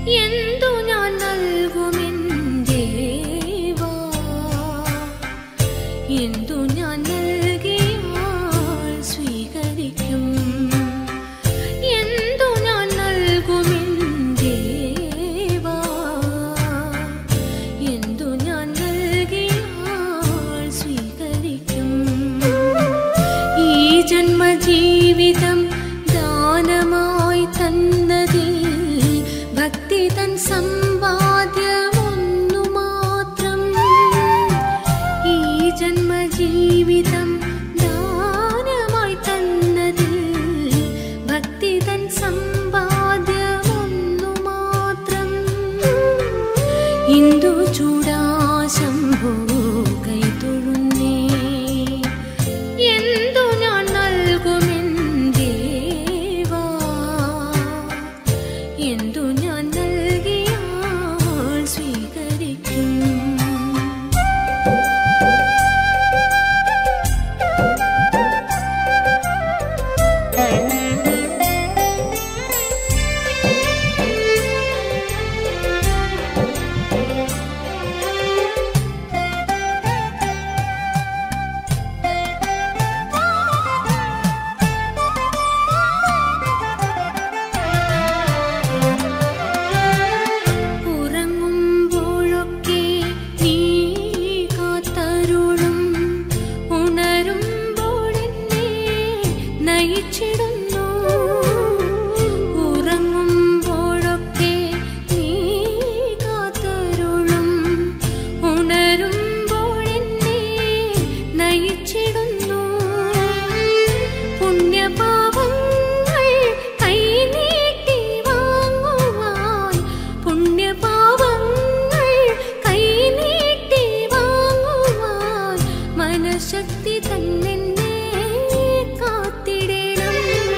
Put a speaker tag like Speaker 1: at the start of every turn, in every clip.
Speaker 1: എന്തു ഞാൻ നൽകുമെൻ ദേവാ എന്തു ഞാൻ നൽകിയാൽ സ്വീകരിക്കും എന്തു ഞാൻ നൽകുമെൻ ദേവാ എന്തു ഞാൻ നൽകിയാൽ സ്വീകരിക്കും ഈ ജന്മജീവിതം ദാനമായി തന്നതിൽ ഭക്തി തൻ സമ്പാദ്യമൊന്നു മാത്രം ഈ ജന്മജീവിതം ദാനമായി തന്നതിൽ ഭക്തി തൻ സമ്പാദ്യമൊന്നു മാത്രം ഇന്ദു ചൂടാശംഭോ കൈതൊഴുന്നേ എന്തു ഞാൻ നൽകുമെൻ ദേവാ എന്തു ഞാൻ നൽകിയാൽ സ്വീകരിക്കും ഉറങ്ങുമ്പോഴൊക്കെ നീ കാത്തരുളും ഉണരുമ്പോഴെന്നെ നയിച്ചിടുന്നു ഉറങ്ങുമ്പോഴൊക്കെ നീ കാത്തരുളും ഉണരുമ്പോഴെന്നെ നയിച്ചിടുന്നു പുണ്യപാപങ്ങൾ കൈനീട്ടി വാങ്ങുവാൻ പുണ്യപാപങ്ങൾ കൈനീട്ടി വാങ്ങുവാൻ മനഃശക്തി തന്നെ കാത്തിടണം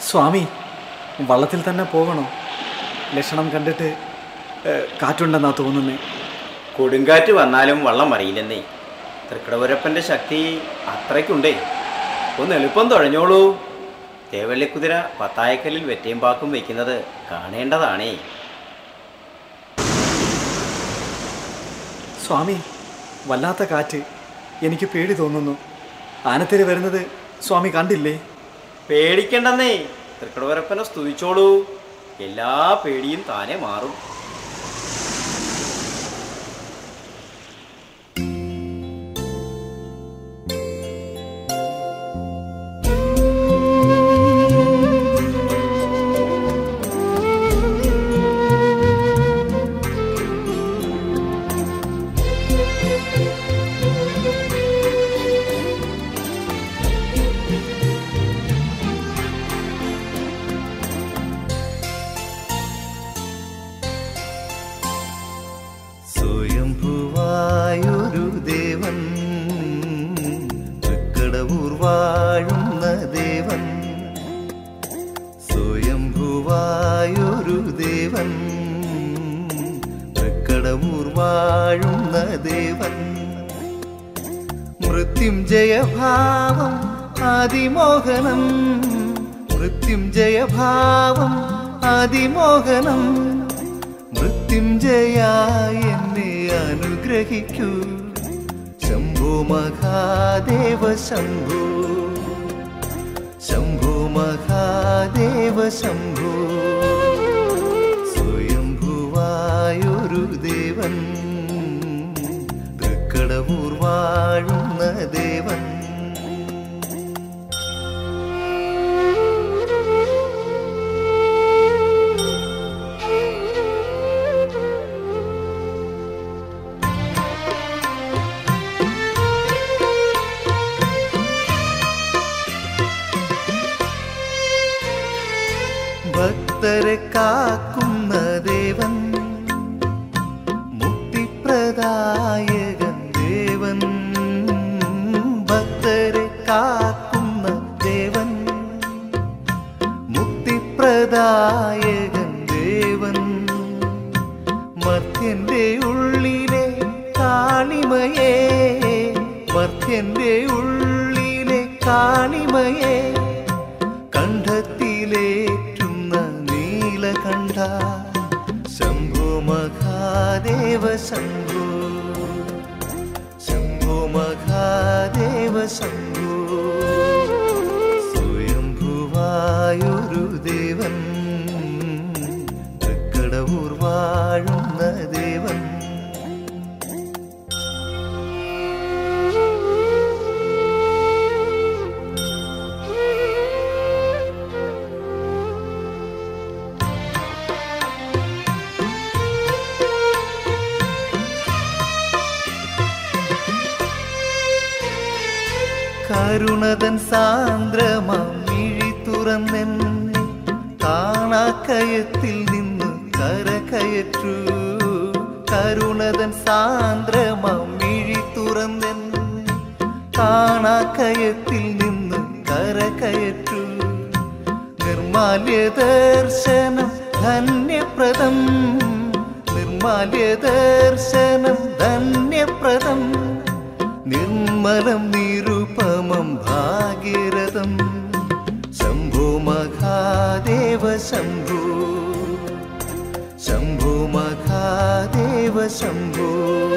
Speaker 2: സ്വാമി വള്ളത്തിൽ തന്നെ പോകണോ ലക്ഷണം കണ്ടിട്ട് ഏ, കാറ്റുണ്ടെന്നാ തോന്നുന്നേ
Speaker 3: കൊടുങ്കാറ്റ് വന്നാലും വള്ളം മറിയില്ലെന്നേ തൃക്കടപുരപ്പൻ്റെ ശക്തി അത്രയ്ക്കുണ്ടേ ഒന്ന് എളുപ്പം തുഴഞ്ഞോളൂ തേവള്ളിക്കുതിര പത്തായക്കല്ലിൽ വെറ്റയും പാക്കും വെക്കുന്നത് കാണേണ്ടതാണേ
Speaker 2: സ്വാമി വല്ലാത്ത കാറ്റ് എനിക്ക് പേടി തോന്നുന്നു ആനത്തേര് വരുന്നത് സ്വാമി കണ്ടില്ലേ
Speaker 3: പേടിക്കണ്ടെന്നേ തൃക്കടപുരപ്പനെ സ്തുതിച്ചോളൂ എല്ലാ പേടിയും താനെ മാറും
Speaker 4: സ്വയംഭുവായൊരു ദേവൻ തൃക്കടവൂർ വാഴുന്ന ദേവൻ സ്വയംഭുവായൊരു ദേവൻ തൃക്കടവൂർ വാഴുന്ന ദേവൻ മൃത്യുഞ്ജയഭാവം അതിമോഹനം മൃത്യുഞ്ജയഭാവം അതിമോഹനം മൃത്യുഞ്ജയായ എന്നെ അനുഗ്രഹിക്കൂ ശംഭോ മഹാദേവ ശംഭോ ശംഭോ മഹാദേവ ശംഭോ സ്വയംഭുവായൊരു ദേവൻ തൃക്കടവൂർ വാഴുന്ന ദേവൻ ഭക്തരെ കാക്കുന്ന ദേവൻ മുക്തിപ്രദായകൻ ദേവൻ ഭക്തരെ കാക്കുന്ന ദേവൻ മുക്തിപ്രദായകൻ ദേവൻ മർത്യന്റെ ഉള്ളിലെ കാളിമയേ മർത്യന്റെ ഉള്ളിലെ കാളിമയേ കണ്ഠത്തിലേറ്റുന്ന നീലകണ്ഠ ശംഭോ മഹാദേവ ശംഭോ ശംഭോ മഹാദേവ ശംഭോ സ്വയംഭുവായൊരു ദേവൻ തൃക്കടവൂർ വാഴുന്ന ദേവൻ കരുണതൻ സാന്ദ്രമാം മിഴി തുറന്നെന്നെ കാണാക്കയത്തിൽ നിന്ന് കരകയറ്റു കരുണതൻ സാന്ദ്രമാം മിഴി തുറന്നെന്നെ കാണാക്കയത്തിൽ നിന്ന് കരകയറ്റു നിർമാല്യ ദർശനം ധന്യപ്രദം നിർമാല്യ ദർശനം ധന്യപ്രദം നിർമ്മലം നിരുപമം ഭാഗീരഥം ശംഭോ മഹാദേവ ശംഭോ ശംഭോ മഹാദേവ ശംഭോ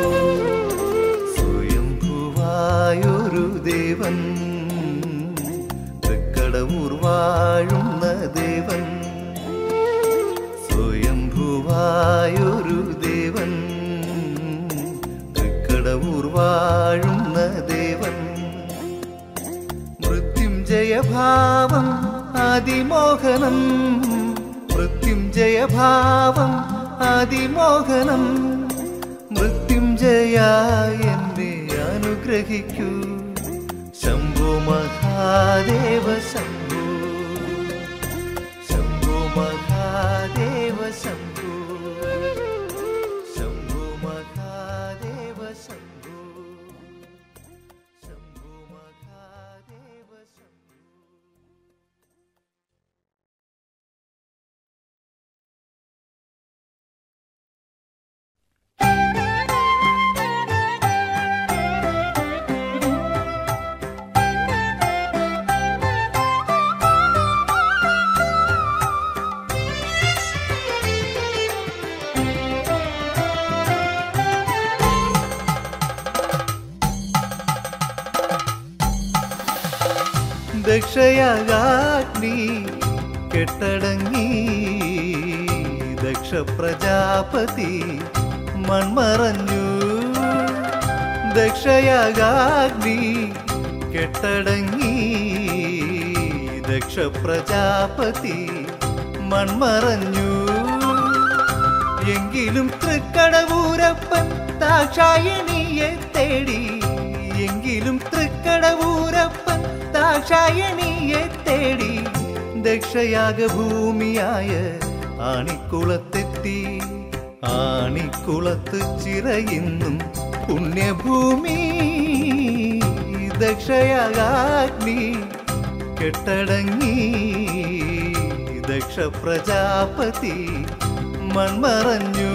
Speaker 4: സ്വയംഭുവായൊരു ദേവൻ തൃക്കടവൂർ വാഴുന്ന ദേവൻ സ്വയംഭുവായൊരു ദേവൻ തൃക്കടവൂർ വാഴുന്ന ദേവൻ മൃത്യുഞ്ജയഭാവം അതിമോഹനം മൃത്യുഞ്ജയഭാവം അതിമോഹനം മൃത്യുഞ്ജയായ എന്നെ അനുഗ്രഹിക്കൂ ശംഭോ മഹാദേവ ശംഭോ ശംഭോ മഹാദേവ ശംഭോ ശംഭോ മഹാദേവ ശംഭോ ശംഭോ മഹാദേവ ശംഭോ ദക്ഷയാഗാഗ്നി കെട്ടടങ്ങി ദക്ഷ പ്രജാപതി മൺമറഞ്ഞു ദക്ഷയാഗാഗ്നി കെട്ടടങ്ങി ദക്ഷ പ്രജാപതി മൺമറഞ്ഞു എങ്കിലും തൃക്കടവൂരപ്പൻ ദാക്ഷായണിയെ തേടി എങ്കിലും തൃക്കടവൂരപ്പൻ ദാക്ഷായണിയെ തേടി ദക്ഷയാഗ ഭൂമിയായ ആണിക്കുളത്തെത്തി ആണിക്കുളത്ത് ചിറയുന്നും പുണ്യഭൂമി ദക്ഷയാഗാഗ്നി കെട്ടടങ്ങി ദക്ഷ പ്രജാപതി മൺമറഞ്ഞു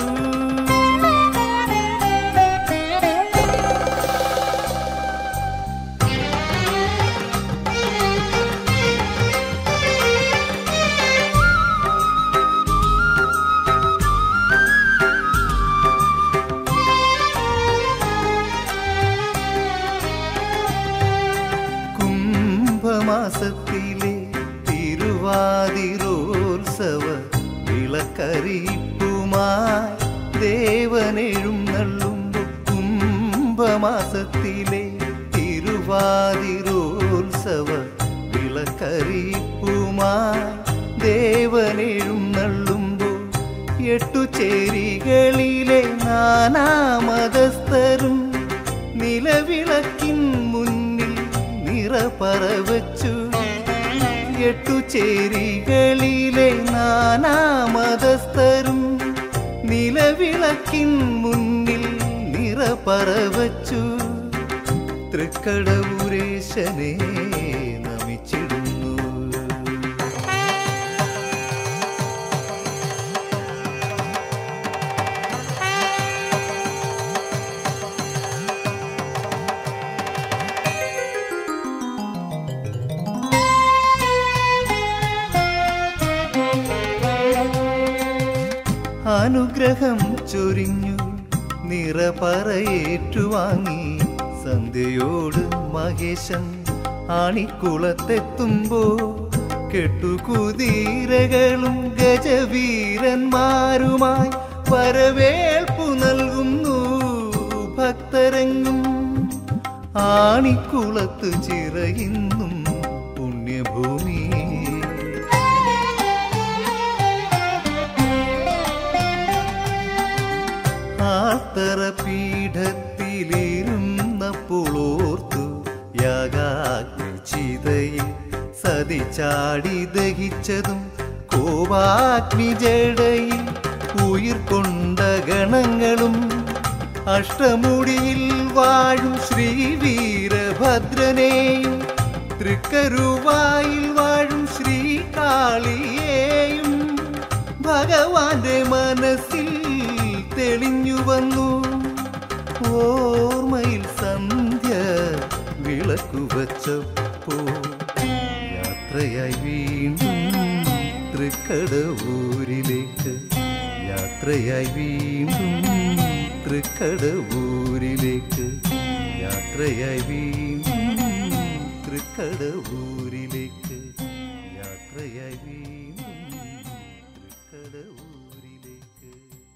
Speaker 4: കുംഭമാസത്തിലെ തിരുവാതിരോത്സവ വിളക്കറിയിപ്പുമായി ദേവനെഴും നള്ളുമ്പോൾ കുംഭമാസത്തിലെ തിരുവാതിരോത്സവ വിളക്കറിയിപ്പുമായി ദേവനെഴും നള്ളുമ്പോൾ എട്ടു ചേരികളിലെ നാനാമതസ്ഥരും നിലവിളക്കിൻ മുന്നിൽ നിറപറവച്ചു എട്ടു ചേരികളിലെ നാനാമതസ്ഥരും നിലവിളക്കിൻ മുന്നിൽ നിറപറവച്ചു തൃക്കടവുരേശനെ നമിച്ചിടുന്നു അനുഗ്രഹം ചൊരിഞ്ഞു നിറപറയേറ്റുവാങ്ങി സന്ധ്യയോട് മഹേശൻ ആണിക്കുളത്തെത്തുമ്പോ കെട്ടുകുതീരകളും ഗജവീരന്മാരുമായി വരവേൽപ്പു നൽകുന്നു ഭക്തരെങ്ങും ആണിക്കുളത്ത് ചിറയുന്നും പുണ്യഭൂമി ആർത്തറ പീഠത്തിലിരുന്നപ്പോൾ ഓർത്തു യാഗാഗ്നി ചിതയിൽ സതി ചാടി ദഹിച്ചതും കോവാഗ്നി ജടയിൽ ഉയിർ കൊണ്ട ഗണങ്ങളും അഷ്ടമുടിയിൽ വാഴും ശ്രീവീരഭദ്രനെയും തൃക്കരുവായിൽ വാഴും ശ്രീകാളിയെയും ഭഗവാന്റെ മനസ്സിൽ തെളിഞ്ഞു വന്നു ഓർമ്മയിൽ സന്ധ്യ വിളക്കു വച്ചപ്പോ യാത്രയായി വീണ്ടും തൃക്കടവൂരിലേക്ക് യാത്രയായി വീണ്ടും തൃക്കടവൂരിലേക്ക് യാത്രയായി വീണ്ടും തൃക്കടവൂരിലേക്ക് യാത്രയായി വീണ്ടും തൃക്കടവൂരിലേക്ക്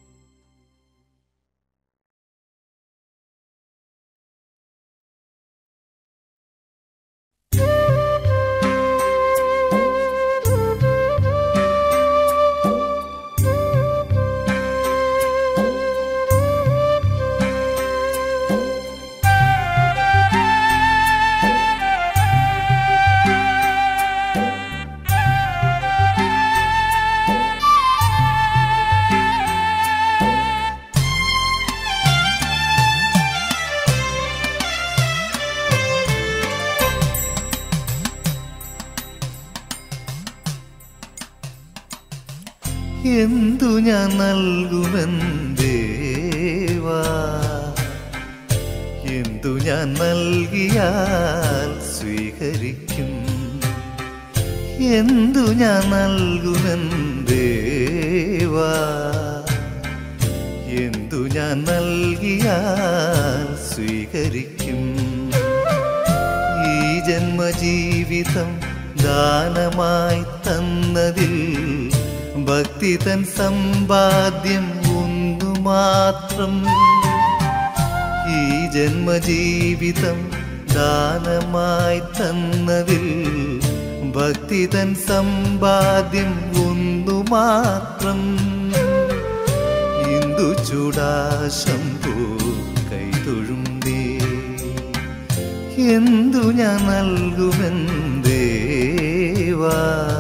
Speaker 4: എന്തു ഞാൻ നൽകുമെന്തേവാ എന്തു ഞാൻ നൽകിയാൽ സ്വീകരിക്കും എന്തു ഞാൻ നൽകുമെന്തേവാ എന്തു ഞാൻ നൽകിയാൽ സ്വീകരിക്കും ഈ ജന്മ ജന്മജീവിതം ദാനമായി തന്നതിൽ ഭക്തി തൻ സമ്പാദ്യം ഒന്നു മാത്രം ഈ ജന്മജീവിതം ദാനമായി തന്നതിൽ ഭക്തി തൻ സമ്പാദ്യം ഒന്നു മാത്രം ഇന്ദു ചൂടാശംഭൂ കൈതൊഴുമ്പേ എന്തു ഞാൻ നൽകുമെന്തേവാ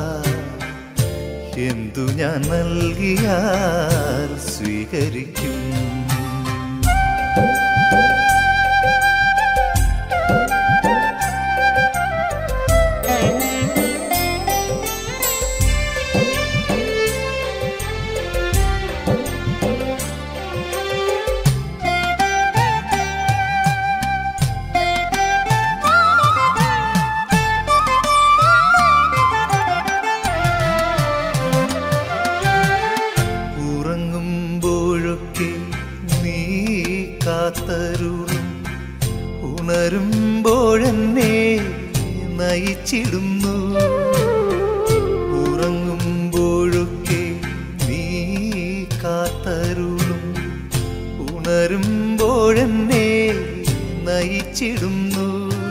Speaker 4: എന്തു ഞാൻ നൽകിയാൽ സ്വീകരിക്കും ഉറങ്ങുമ്പോഴൊക്കെ നീ കാത്തരുളും ഉണരുമ്പോഴെന്നെ നയിച്ചിടുന്നു ഉറങ്ങുമ്പോഴൊക്കെ നീ കാത്തരുളും ഉണരുമ്പോഴെന്നെ നയിച്ചിടുന്നു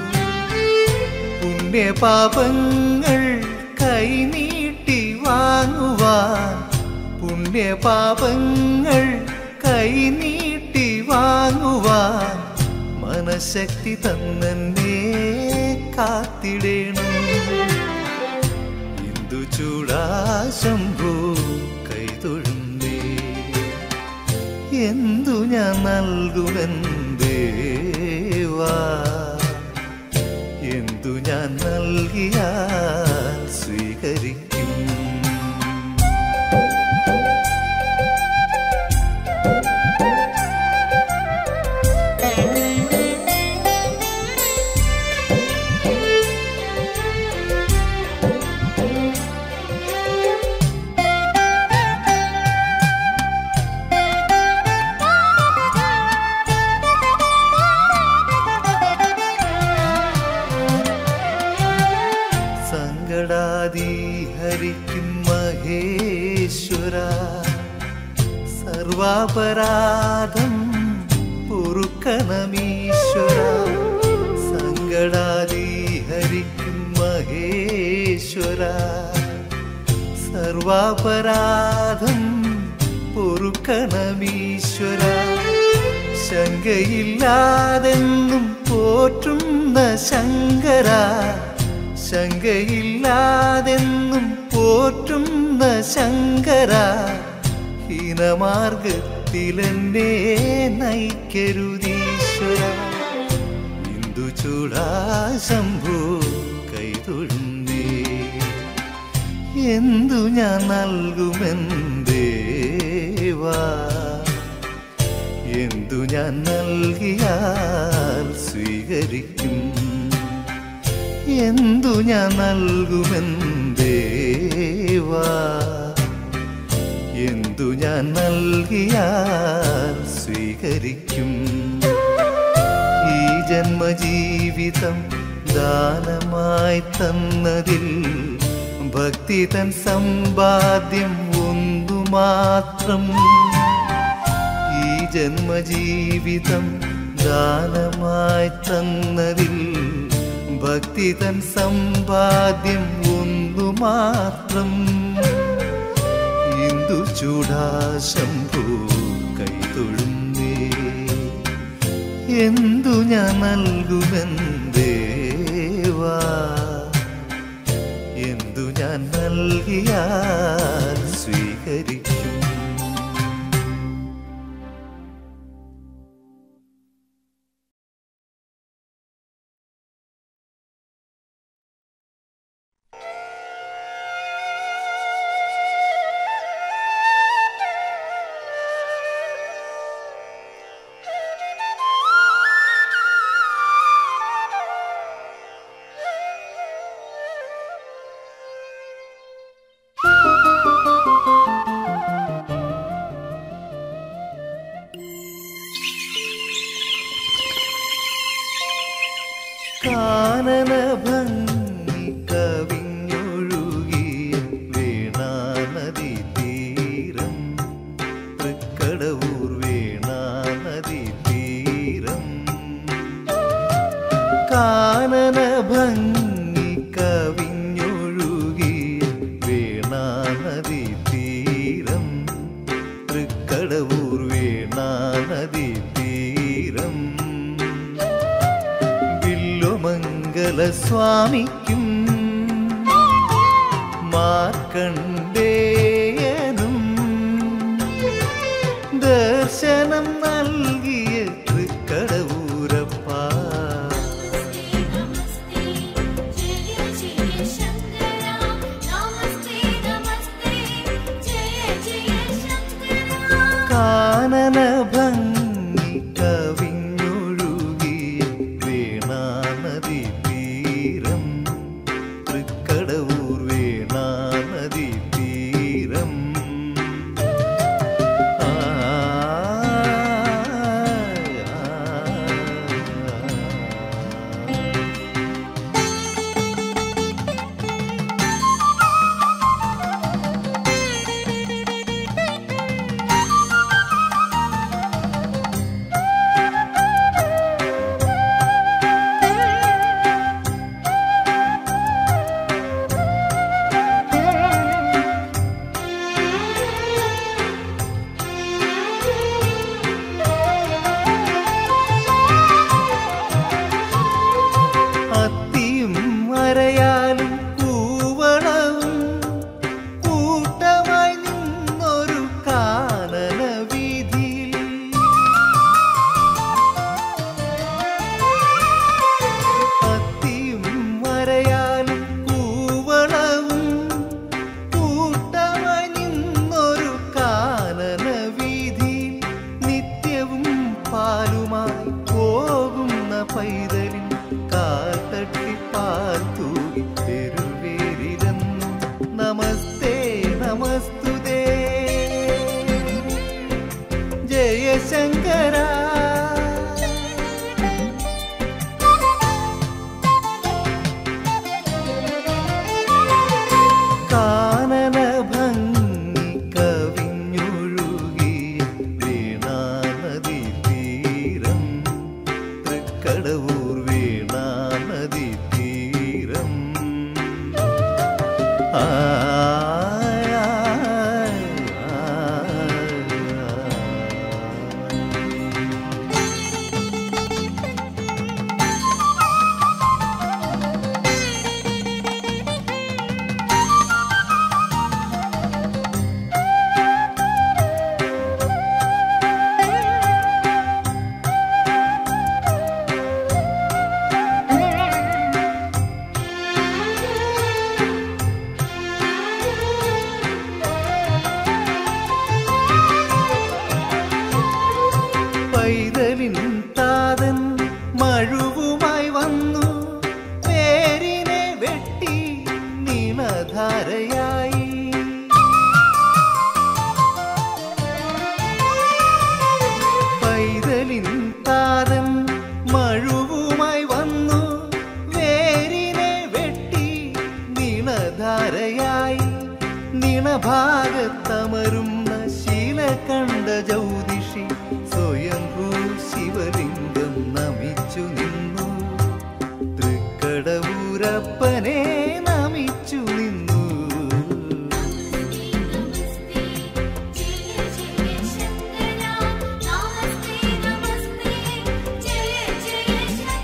Speaker 4: പുണ്യപാപങ്ങൾ കൈനീട്ടി വാങ്ങുവാൻ പുണ്യപാപങ്ങൾ കൈനീട്ടി വാങ്ങുവാൻ മനഃശക്തി തന്നെ കാത്തിടേണം ഇന്ദു ചൂടാശംഭൂ കൈതൊഴുന്നേ എന്തു ഞാൻ നൽകുമെന്തേവാ എന്തു ഞാൻ നൽകിയാൽ സ്വീകരിക്കും സങ്കടാതി ഹരിക്കും മഹേശ്വര സർവാപരാധം പൊറുക്കണമീശ്വര സങ്കടാതി ഹരിക്കും മഹേശ്വര സർവാപരാധം പൊറുക്കണമീശ്വര ശങ്കയില്ലാതെന്നും പോറ്റുന്ന ശങ്കര ശങ്കയില്ലാതെന്നും പോറ്റുന്ന ശങ്കര ഹീനമാർഗത്തിലെന്നെ നയിക്കരുതീശ്വര ഇന്ദു ചൂടാശംഭൂ കൈതൊഴുന്നേ എന്തു ഞാൻ നൽകുമെന്തേവാ എന്തു ഞാൻ നൽകിയാൽ സ്വീകരിക്കും എന്തു ഞാൻ നൽകുമെന്തേവാ എന്തു ഞാൻ നൽകിയാൽ സ്വീകരിക്കും ഈ ജന്മജീവിതം ദാനമായി തന്നതിൽ ഭക്തി തൻ സമ്പാദ്യം ഒന്നു മാത്രം ഈ ജന്മജീവിതം ദാനമായി തന്നതിൽ ഭക്തി തൻ സമ്പാദ്യം ഒന്നു മാത്രം ഇന്ദു ചൂടാശംഭൂ കൈതൊഴുന്നേ എന്തു ഞാൻ നൽകുമെന്തേവാ എന്തു ഞാൻ നൽകിയാൽ സ്വീകരിക്കും കാനനഭംഗ കാനന ഭംഗി കവിഞ്ഞൊഴുകി വീണാനദി തീരം തൃക്കടവൂർ വീണാനദി തീരം വില്ലുമംഗല സ്വാമിക്കും മാർക്കണ്ടേയനും ദർശനം നൽകിയ തൃക്കടവൂരപ്പ
Speaker 1: നമസ്തേ ജയ ജയ ശങ്കര നമസ്തേ നമസ്തേ ജയ ജയ ശങ്കര
Speaker 4: കാനന ഭംഗി കവിഞ്ഞൊഴുകി വീണാനദി തീരം തൃക്കടവൂർ വീണാനദി തീരം ആ, ആ, ആ. അത്തിയും മരയാലും കൂവളവും കൂട്ടമായി നിന്നൊരു കാനന വീതിയിൽ അത്തിയും മരയാലും കൂവളവും കൂട്ടമായി നിന്നൊരു കാനന വീതിയിൽ നിത്യവും പാലുമായി പോകുന്ന പൈതലിൻ കാൽ തട്ടി പാൽ തൂകി തെരുവേരിലെന്നും നമസ്തേ നമസ്തുതേ ജയശങ്കര കാനന ഭംഗി കവിഞ്ഞൊഴുകി വീണാനദി തീരം തൃക്കടവൂർ വീണാനദി തീരം ആ, ആ, ആ. പൈതലിൻ താതൻ മഴുവുമായി വന്നു പേരിനെ വെട്ടി നീണധാരയായി പൈതലിൻ താതൻ മഴുവുമായി വന്നു വേരിനെ വെട്ടി നിണധാരയായി നിണഭാഗത്തമരുന്ന ശീല കണ്ട ജ്യോതിഷി സ്വയംഭൂ ശിവലിംഗം നമിച്ചു നിന്നു തൃക്കടവൂരപ്പനെ നമിച്ചു നിന്നു
Speaker 1: നമസ്തേ ജയ ജയ ശങ്കര നമസ്തേ നമസ്തേ ജയ ജയ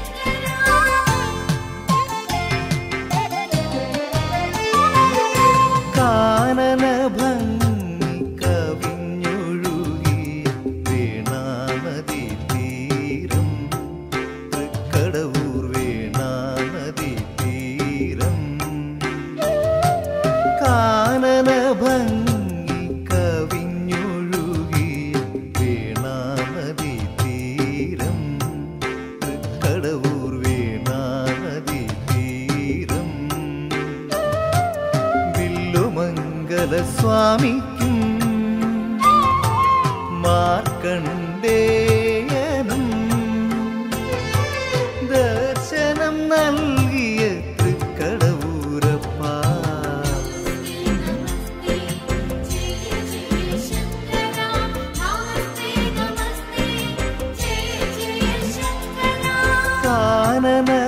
Speaker 1: ശങ്കര
Speaker 4: കാനന ഭംഗി കവിഞ്ഞൊഴുകി വീണാനദി തീരം തൃക്കടവൂർ വീണാനദി തീരം കാനന ഭംഗി കവിഞ്ഞൊഴുകി വീണാനദി തീരം തൃക്കടവൂർ വീണാനദി തീരം വില്ലുമംഗല സ്വാമിക്കും മാർക്കണ്ടേയനും ദർശനം നൽകിയ തൃക്കടവൂരപ്പ
Speaker 1: നമസ്തേ ജയ ജയ ശങ്കര നമസ്തേ നമസ്തേ ജയ ജയ ശങ്കര
Speaker 4: കാനന